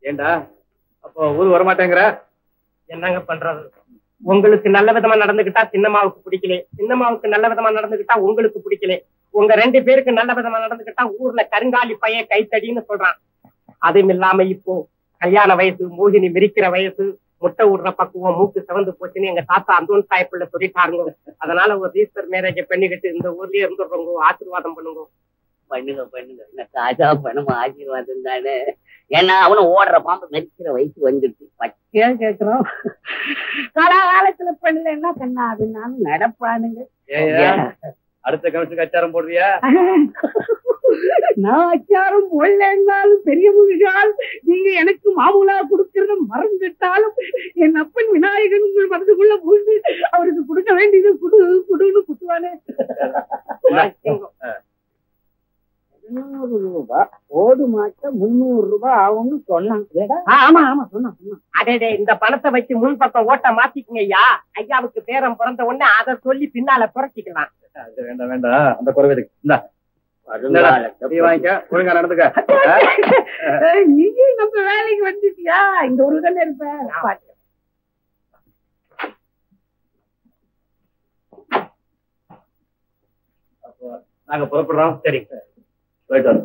ஏண்டா அப்போ ஊர் வரமாட்டேங்கிற என்னங்க பண்றது உங்களுக்கு நல்ல விதமா நடந்துகிட்டா சின்னம்மாவுக்கு பிடிக்கல சின்னம்மாவுக்கு நல்ல விதமா நடந்துகிட்டா உங்களுக்கு பிடிக்கல உங்க ரெண்டு பேருக்கு நல்ல விதமா நடந்துகிட்டா ஊர்ல கருங்காலி பையன் கைத்தடின்னு சொல்றான் அதுவும் இல்லாம இப்போ கல்யாண வயசு மோகினி மிரிக்கிற வயசு முட்டை விடுற பக்குவம் மூக்கு சிவந்து போச்சுன்னு எங்க தாத்தா அந்தோன் சாயப்பிள்ள சொல்லிட்டாருங்க அதனால ஒரு ரீசர் மேரேஜ் பண்ணிக்கிட்டு இந்த ஊர்லயே இருந்துடுறோங்க ஆசீர்வாதம் பண்ணுங்க பண்ணுங்க பண்ணுங்க என்ன காசா பணம் ஆசீர்வாதம் தானே ஏன்னா அவனும் ஓடுற பாம்பு மெரிக்கிற வயசு வந்துட்டு பச்சையா கேக்குறான் காலாகாலத்துல பண்ணலன்னா கண்ணா அப்படின்னாலும் நடப்பானுங்க ஏய்யா, அடுத்த கமிஷனுக்கு அச்சாரம் போடுறியா நான் அச்சாரம் போடலன்னாலும் பெரிய முருகால் நீங்க எனக்கு மாமூலா கொடுக்கறத மறந்துட்டாலும் என் அப்பன் விநாயகன் உங்கள் மனதுக்குள்ள பூந்து அவருக்கு கொடுக்க வேண்டியது குடு குடுன்னு குத்துவானே பதினோரு ரூபாய் ஓடு மாட்ட முன்னூறு ரூபாய் ஆகும்னு சொன்னாங்க ஆமா ஆமா சொன்னான் சொன்னான் அடே இந்த பணத்தை வச்சு முன் பக்கம் ஓட்ட மாத்திக்கங்க ஐயா ஐயாவுக்கு பேரம் பிறந்த உடனே அதை சொல்லி பின்னால புரட்டிக்கலாம் அது வேண்டாம் வேண்டாம் அந்த குறைவு இருக்கு இந்தா இந்தாடா, நீ வாங்கிக்க ஒழுங்கா நடந்துக்க ஆ? ஏய், நீங்க நம்ம வேலைக்கு வந்துட்டியா இந்த ஊர்ல தானே இருப்ப அப்போ நாங்க புறப்படுறோம் சரி போயிட்டு வரோம்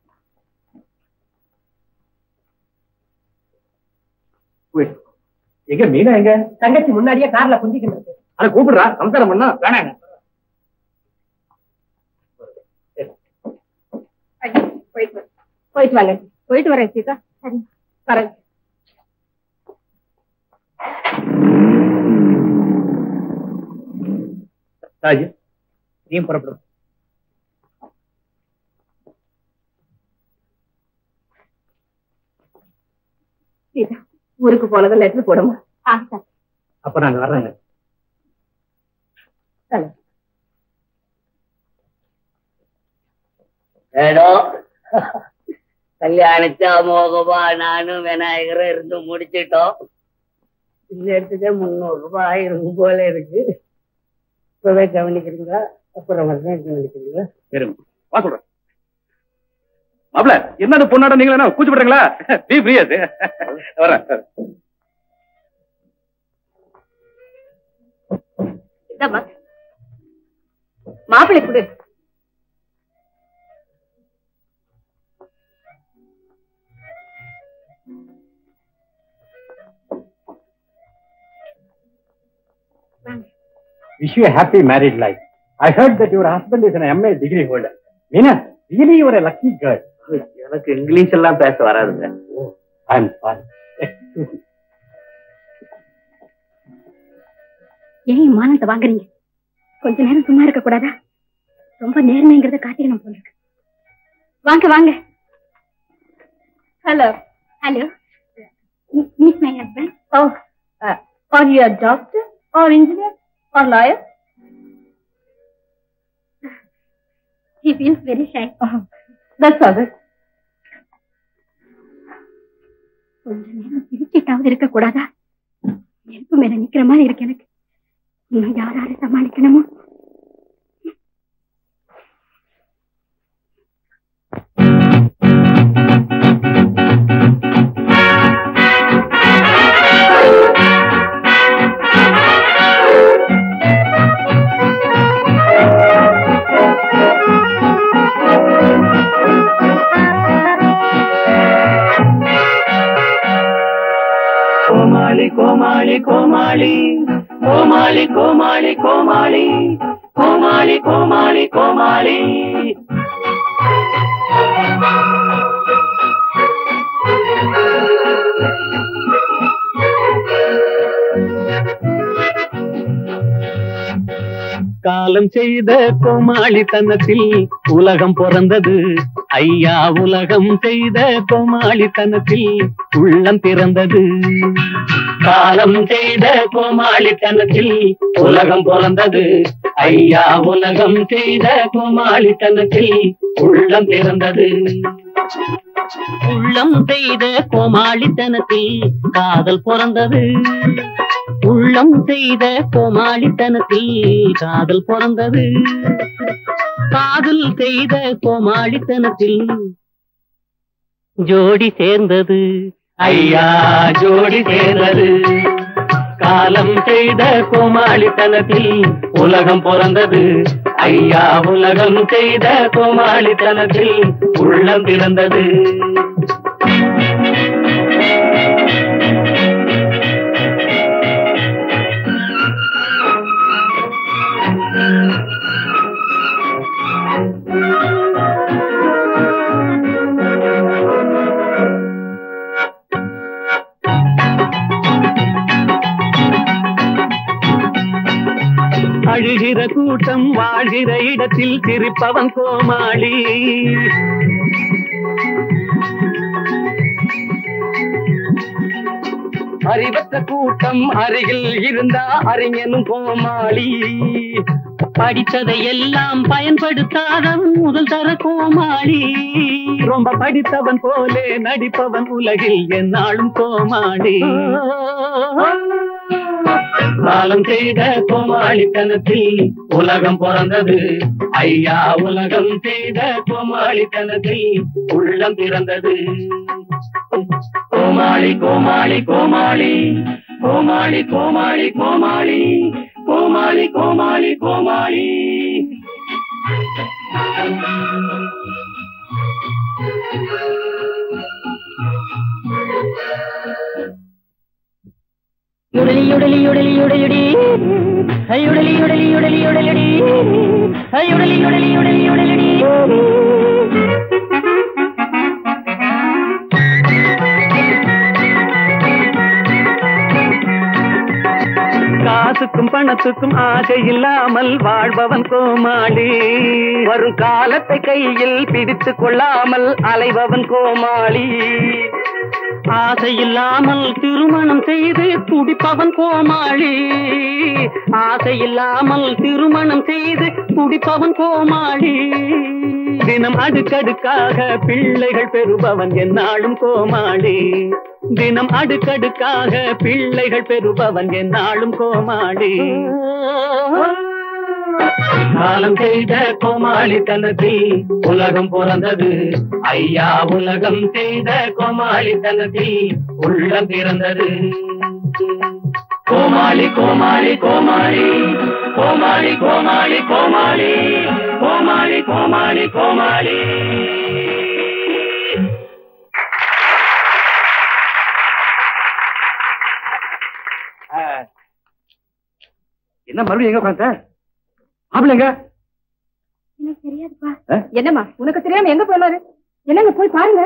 போயிட்டு. எங்க மீனா எங்க தங்கச்சி முன்னாடியே கார்ல குந்திக்கிட்டு இருக்கு அத கூப்பிடுறா சம்சாரம் பண்ணா வேணாங்க போயிட்டு வா. போயிட்டு வாங்க போயிட்டு வரேன் சீதா சரி வரேன் ராஜு நீயும் புறப்படும் சீதா ஊருக்கு போனதை லெட்டர் போடுமா ஆ சரி அப்ப நாங்க வர்றோங்க சரி ஏதோ கல்யாணத்தை அமோகமா நானும் விநாயகரும் இருந்து முடிச்சிட்டோம் இந்த இடத்துக்கே முந்நூறு ரூபாய் ஆயிரம் போல இருக்கு இப்பவே கவனிக்கிறீங்களா அப்புறம் வந்து கவனிக்கிறீங்களா சரி வா சொல்றேன் மாப்ள என்னது பொண்ணாட நீங்களா என்ன கூச்சப்படுறீங்களா பி ஃப்ரீயாஸ் வரேன் இந்தாம்மா மாப்பிள்ளை கொடு wish you a happy married life. I heard that your husband is an MA degree holder. Meena, really you are a lucky girl. எனக்கு இங்கிலீஷ் எல்லாம் பேச வராதுங்க ஐ அம் சாரி ஏன் மானத்தை வாங்குறீங்க கொஞ்ச நேரம் சும்மா இருக்க கூடாதா ரொம்ப நேர்மைங்கிறத காட்டிக்கணும் போல இருக்கு வாங்க வாங்க hello hello meet my husband oh are you doctor or engineer or lawyer He feels very shy. That's all right. கொஞ்ச நேரம் சிரிச்சிட்டாவது இருக்க கூடாதா நெருப்பு மேல நிக்கிற மாதிரி இருக்கு எனக்கு இன்னும் யாராரு சமாளிக்கணுமோ கோமாளி கோமாளி கோமாளி கோமாளி கோமாளி கோமாளி கோமாளி கோமாளி கோமாளி காலம் செய்த கோமாளித்தனத்தில் உலகம் பிறந்தது ஐயா உலகம் செய்த கோமாளித்தனத்தில் உள்ளம் பிறந்தது காலம் செய்த கோமாளித்தனத்தில் உலகம் பிறந்தது ஐயா உலகம் செய்த கோமாளித்தனத்தில் உள்ளம் பிறந்தது உள்ளம் செய்த கோமாளித்தனத்தில் காதல் பிறந்தது உள்ளம் செய்த கோமாளித்தனத்தில் காதல் பிறந்தது காதல் செய்த கோமாளித்தனத்தில் ஜோடி சேர்ந்தது ஐயா ஜோடி சேர்ந்தது காலம் செய்த கோமாளித்தனத்தில் உலகம் பிறந்தது ஐயா உலகம் செய்த கோமாளித்தனத்தில் உள்ளம் பிறந்தது அழுகிற கூட்டம் வாழ்கிற இடத்தில் சிரிப்பவன் கோமாளி அறிவற்ற கூட்டம் அருகில் இருந்தா அறிஞனும் கோமாளி படித்ததை எல்லாம் பயன்படுத்தாதவன் முதல் தர கோமாளி ரொம்ப படித்தவன் போலே நடிப்பவன் உலகில் என்னாலும் கோமாளி காலம் செய்த கோமாளித்தனத்தில் உலகம் பிறந்தது ஐயா உலகம் செய்த கோமாளித்தனத்தில் உள்ளம் பிறந்தது கோமாளி கோமாளி கோமாளி கோமாளி கோமாளி கோமாளி கோமாளி கோமாளி கோமாளி யுடலி யுடலி யுடலி யுடலியுடி யுடலி யுடலி யுடலி யுடலியுடி யுடலி யுடலி யுடலி யுடலியுடி காசுக்கும் பணத்துக்கும் ஆசை இல்லாமல் வாழ்பவன் கோமாளி வரும் காலத்தை கையில் பிடித்து கொள்ளாமல் அலைபவன் கோமாளி ஆசை இல்லாமல் திருமணம் செய்து துடிப்பவன் கோமாளி ஆசை இல்லாமல் திருமணம் செய்து துடிப்பவன் கோமாளி தினம் அடுக்கடுக்காக பிள்ளைகள் பெறுபவன் என்னாலும் கோமாளி தினம் அடுக்கடுக்காக பிள்ளைகள் பெறுபவன் என்னாலும் கோமாளி காலம் செய்த கோமாளித்தனத்தில் உலகம் பிறந்தது ஐயா உலகம் செய்த கோமாளித்தனத்தில் உள்ளம் பிறந்தது கோமாளி கோமாளி கோமாளி கோமாளி கோமாளி கோமாளி கோமாளி கோமாளி கோமாளி என்ன மறுபடியும் எங்க உட்காந்த மாப்பிள்ளைங்க எனக்கு தெரியாதுப்பா ஆ? என்னம்மா உனக்கு தெரியாம எங்க போனாரு என்னங்க போய் பாருங்க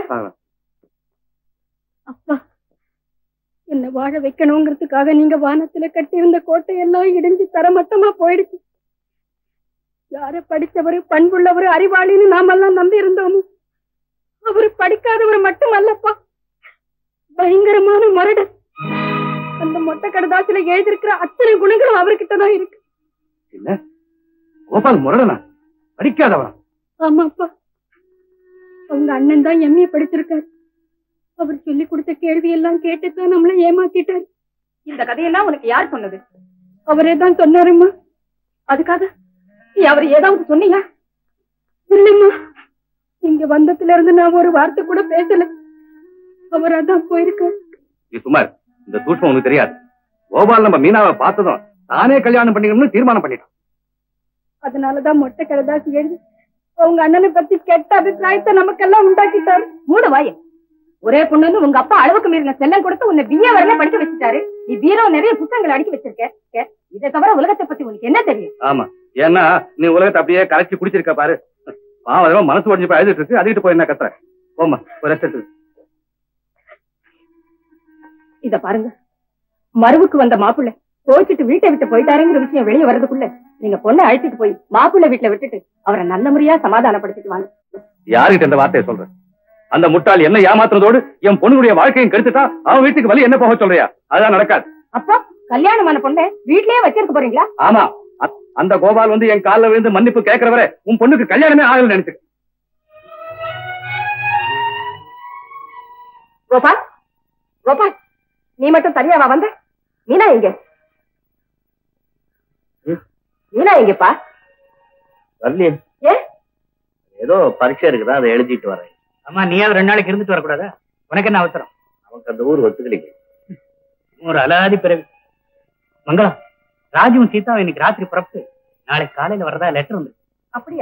அப்பா என்ன வாழ வைக்கணுங்கிறதுக்காக நீங்க வானத்துல கட்டியிருந்த கோட்டையெல்லாம் இடிஞ்சு தரமட்டமா போயிடுச்சு யார படிச்சவரு பண்புள்ளவரு அறிவாளின்னு நாமெல்லாம் நம்பி இருந்தோமோ அவரு படிக்காதவர் மட்டுமல்லப்பா பயங்கரமான முரடு அந்த மொட்டை கடதாசில எழுதியிருக்கிற அத்தனை குணங்களும் அவர்கிட்டதான் இருக்கு என்ன கோபால் முரடனா படிக்காதவனா ஆமாப்பா அவங்க அண்ணன் தான் எம்ஏ படிச்சிருக்காரு அவர் சொல்லி கொடுத்த கேள்வி எல்லாம் கேட்டுதான் நம்மள ஏமாத்திட்டாரு இந்த கதையெல்லாம் உனக்கு யார் சொன்னது அவரே தான் சொன்னாருமா அதுக்காக நீ அவர் ஏதாவது சொன்னீங்க இல்லைம்மா இங்க வந்ததுல இருந்து நான் ஒரு வார்த்தை கூட பேசல அவர் அதான் போயிருக்காரு நீ சுமார் இந்த சூட்சம் உனக்கு தெரியாது கோபால் நம்ம மீனாவை பார்த்ததும் தானே கல்யாணம் பண்ணிக்கணும்னு தீர்மானம் பண்ணிட்டான் அதனாலதான் மொட்டை கடைதாசி எழுதி அவங்க அண்ணனை பத்தி கெட்ட அபிப்பிராயத்தை நமக்கெல்லாம் உண்டாக்கிட்டாரு மூட வாய ஒரே பொண்ணுன்னு உங்க அப்பா அளவுக்கு மீறின செல்லம் கொடுத்து உன்னை பிஏ வரல படிக்க வச்சுட்டாரு நீ பீரோ நிறைய புத்தகங்கள் அடுக்கி வச்சிருக்க கே, இதை தவிர உலகத்தை பத்தி உனக்கு என்ன தெரியும் ஆமா ஏன்னா நீ உலகத்தை அப்படியே கரைச்சி குடிச்சிருக்க பாரு பாவம் மனசு உடஞ்சு போய் அழுதுட்டு இருக்கு அதுக்கிட்டு போய் என்ன கத்துற போமா ஒரு ரெஸ்ட் எடுத்து இத பாருங்க மருவுக்கு வந்த மாப்பிள்ளை கோச்சிட்டு வீட்டை விட்டு போயிட்டாருங்கிற விஷயம் வெளியே வர்றதுக்குள்ள நீங்க பொண்ணை அழைச்சிட்டு போய் மாப்பிள்ளை வீட்டுல விட்டுட்டு அவரை நல்ல முறையா சமாதானப்படுத்திட்டு வாங்க யாருகிட்ட இந்த வார்த்தையை சொல்ற அந்த முட்டாள் என்ன ஏமாத்துறதோடு என் பொண்ணுடைய வாழ்க்கையும் கெடுத்துட்டா அவன் வீட்டுக்கு வழி என்ன போக சொல்றியா அதான் நடக்காது அப்போ கல்யாணமான பொண்ணை வீட்லயே வச்சிருக்க போறீங்களா ஆமா அ- அந்த கோபால் வந்து என் கால்ல விழுந்து மன்னிப்பு கேட்கிறவரை உன் பொண்ணுக்கு கல்யாணமே ஆகல நினைச்சு கோபால் கோபால் நீ மட்டும் தனியாவா வந்த மீனா எங்க மீனா எங்கப்பா வரலையே ஏ ஏதோ பரீட்சை இருக்குதா அதை எழுதிட்டு வரேன் அம்மா நீயாவது ரெண்டு நாளைக்கு இருந்துட்டு வரக்கூடாதா உனக்கு என்ன அவசரம் அவன் அந்த ஊர் ஒத்துக்கலைங்க ஒரு அலாதி பிறவி மங்களம் ராஜுவும் சீதாவும் இன்னைக்கு ராத்திரி புறப்பட்டு நாளை காலையில வரதா லெட்டர் வந்து அப்படியா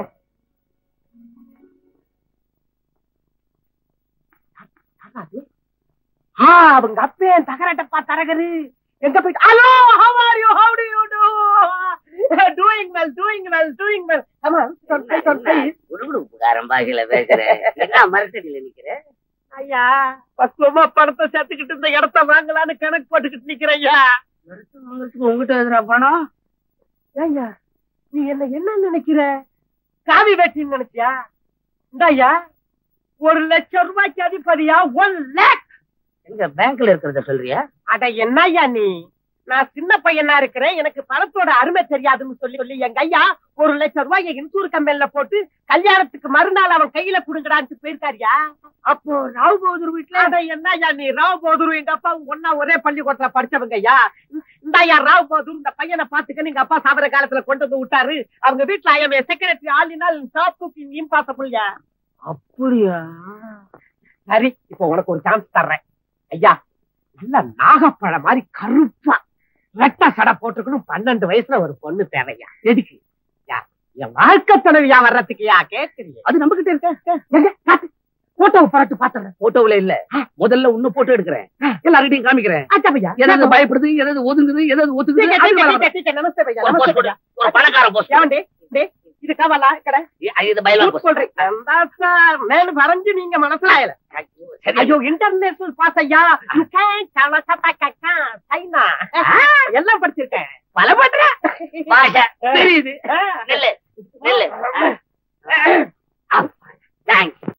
ஆ அவங்க அப்பேன் தகரட்டப்பா தரகரு எங்க போயிட்டு hello how are you how do you do doing well doing well doing well ஆமா சொல் சொல் குடுகுடுப்புக்காரன் பாஷையில பேசுறேன் என்ன மரத்தடியில நிக்கிற ஐயா பக்குவமா பணத்தை சேர்த்துக்கிட்டு இந்த இடத்த வாங்கலான்னு கணக்கு போட்டுக்கிட்டு நிக்கிறேன் ஐயா உங்ககிட்ட எதிரா பணம் ஐயா நீ என்ன என்ன நினைக்கிற காவி வெட்டின்னு நினைச்சியா இந்த ஐயா ஒரு லட்சம் ரூபாய்க்கு அதிபதியா ஒன் லேக் எங்க பேங்க்ல இருக்கிறத சொல்றியா அட என்னய்யா நீ நான் சின்ன பையனா இருக்கிறேன் எனக்கு பணத்தோட அருமை தெரியாதுன்னு சொல்லி சொல்லி எங்க ஐயா ஒரு லட்சம் ரூபாய் இன்சூர் கம்பெனில போட்டு கல்யாணத்துக்கு மறுநாள் அவன் கையில குடுங்கடான்னு போயிருக்காருயா அப்போ ராவ் பகதூர் வீட்டுல அட என்னய்யா நீ ராவ் பகதூர் எங்க அப்பா ஒன்னா ஒரே பள்ளிக்கூடத்துல படிச்சவங்க ஐயா இந்த ஐயா ராவ் பகதூர் இந்த பையனை பாத்துக்க எங்க அப்பா சாவர காலத்துல கொண்டு வந்து விட்டாரு அவங்க வீட்டுல ஐயமே செக்ரட்டரி ஆளினால் டாப் குக்கிங் இம்பாசபிள்யா அப்படியா சரி இப்போ உனக்கு ஒரு சான்ஸ் தர்றேன் ஐயா நல்ல நாகப்பழம் மாதிரி கருப்பா ரெட்ட சடை போட்டுக்கணும் பன்னெண்டு வயசுல ஒரு பொண்ணு தேவையா எதுக்கு யா, என் வாழ்க்கை துணைவியா வர்றதுக்குயா கேக்குறீங்க அது நம்ம கிட்ட இருக்க எங்க காட்டு போட்டோவை பரட்டு பாத்துறேன் போட்டோவுல இல்ல முதல்ல உன்ன போட்டோ எடுக்கிறேன் எல்லார்கிட்டயும் காமிக்கிறேன் ஆச்சாமையா எதாவது பயப்படுது எதாவது ஒதுங்குது எதாவது ஒத்துக்குது அது வேலை பார்க்கணும். நமஸ்தே பையா ஒரு post நமஸ்தே போடு. ஒரு பணக்கார போஸ்ட் ஏவண்டி டே இது காவலா கடை இது பயிலாம் போஸ்ட் சொல்றேன் அந்த சார் மேல வரைஞ்சு நீங்க மனசுல ஆயல சரி ஐயோ இன்டர்நேஷனல் பாஸ் ஐயா யூ கேன் கலகத்தக்கா சைனா எல்லாம் படிச்சிருக்கேன் பல பண்ற பாஷா தெரியுது நெல்லு நெல்லு தேங்க்ஸ்